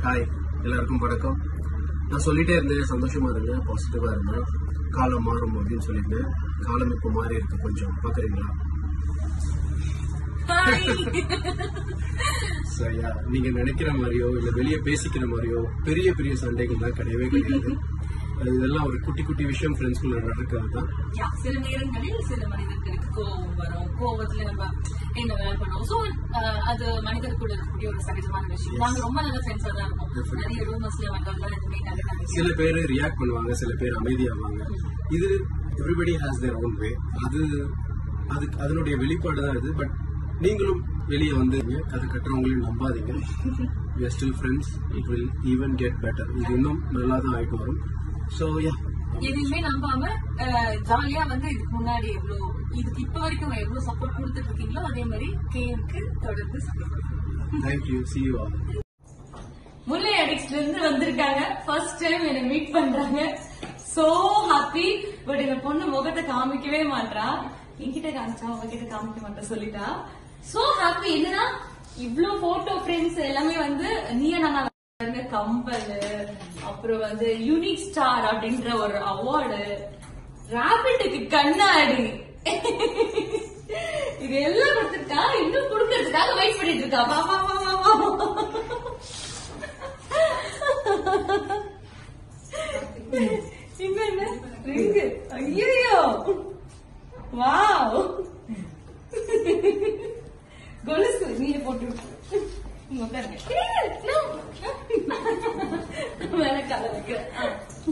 Hi எல்லாருக்கும் வணக்கம் நான் சொல்லிட்டே இருந்தேன் சந்தோஷமா இருங்க பாசிட்டிவா இருங்க காலம் மாறும் அப்படின்னு சொல்லியிருந்தேன் காலம் இப்போ மாறி இருக்கு கொஞ்சம் பாக்குறீங்களா சரியா நீங்க நினைக்கிற மாதிரியோ இல்ல வெளியே பேசிக்கிற மாதிரியோ பெரிய பெரிய சண்டைகள்லாம் கிடையவே கிடையாது அது இதெல்லாம் ஒரு குட்டி குட்டி விஷயம் ஃப்ரெண்ட்ஸ்குள்ள நடக்கிறது தான் யா, சில நேரங்களில் சில மனிதர்களுக்கு கோபம் வரும் கோபத்துல நம்ம என்ன வேலை பண்ணுவோம் சோ அது மனிதருக்குள்ள இருக்கக்கூடிய ஒரு சகஜமான விஷயம் நாங்க ரொம்ப நல்ல ஃப்ரெண்ட்ஸா தான் இருக்கோம் நிறைய ரூமர்ஸ்ல மற்றவங்க எதுவுமே கண்டுக்காது சில பேர் ரியாக்ட் பண்ணுவாங்க சில பேர் அமைதியாவாங்க இது everybody has their own way அது அது அதனுடைய வெளிப்பாடு தான் இது பட் நீங்களும் வெளியே வந்து கதை கட்டுறவங்களையும் நம்பாதீங்க we are still friends it will even get better இது இன்னும் நல்லா தான் ஆயிட்டு வரும் ஸோ யா எதுவுமே நம்பாம ஜாலியா வந்து இதுக்கு முன்னாடி எவ்வளவு இதுக்கு இப்ப வரைக்கும் எவ்வளவு சப்போர்ட் கொடுத்துட்டு இருக்கீங்களோ அதே மாதிரி கேமுக்கு தொடர்ந்து support thank you see you all முல்லை அடிக்ஸ்ல இருந்து வந்திருக்காங்க ஃபர்ஸ்ட் டைம் என்ன மீட் பண்றாங்க சோ ஹாப்பி பட் இந்த பொண்ணு முகத்தை காமிக்கவே மாட்றா என்கிட்ட காமிச்சா உங்ககிட்ட காமிக்க மாட்டா சொல்லிட்டா சோ ஹாப்பி என்னன்னா இவ்ளோ போட்டோ ஃப்ரெண்ட்ஸ் எல்லாமே வந்து நீயா நானா பாருங்க, கம்பல் அப்புறம் வந்து யூனிக் ஸ்டார் அப்படின்ற ஒரு அவார்டு ராபிட்டுக்கு கண்ணாடி இது எல்லாம் கொடுத்துருக்கா இன்னும் கொடுக்கறதுக்காக வெயிட் பண்ணிட்டு இருக்கா வா வா வா வா வா இன்னும் என்ன ரிங்கு ஐயோ வாவ் கொலுசு நீயே போட்டு விட்டு. இங்க உட்காருங்க. No, no. மேல கால வைக்கிறேன் ஆ.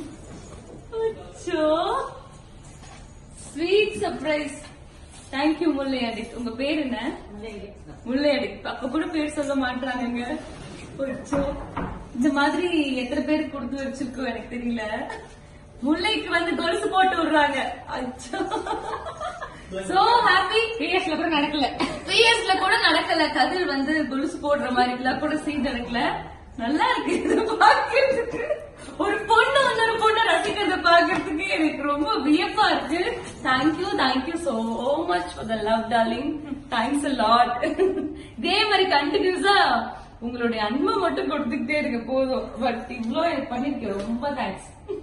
அச்சோ ஸ்வீட் சர்ப்ரைஸ் தேங்க்யூ முல்லை அடிக் உங்க பேர் என்ன முல்லை அடிக் அப்ப கூட பேர் சொல்ல மாட்டாங்க அச்சோ இந்த மாதிரி எத்தனை பேருக்கு கொடுத்து வச்சிருக்கோம் எனக்கு தெரியல முல்லைக்கு வந்து கொலுசு போட்டு விடுறாங்க அச்சோ சோ ஹாப்பி பிஎஸ்ல கூட நடக்கல பிஎஸ்ல கூட நடக்கல கதிர் வந்து கொலுசு போடுற மாதிரி எல்லாம் கூட சீன் நடக்கல நல்லா இருக்கு இது பாக்குறதுக்கு ஒரு பொண்ணு வந்து ஒரு பொண்ணை ரசிக்கிறத பாக்குறதுக்கு எனக்கு ரொம்ப வியப்பா இருக்கு thank you thank you so much for the love darling thanks a lot இதே மாதிரி கண்டினியூஸா உங்களுடைய அன்பை மட்டும் கொடுத்துக்கிட்டே இருக்க போதும் பட் இவ்ளோ எனக்கு பண்ணிருக்கேன் ரொம்ப தேங்க்ஸ்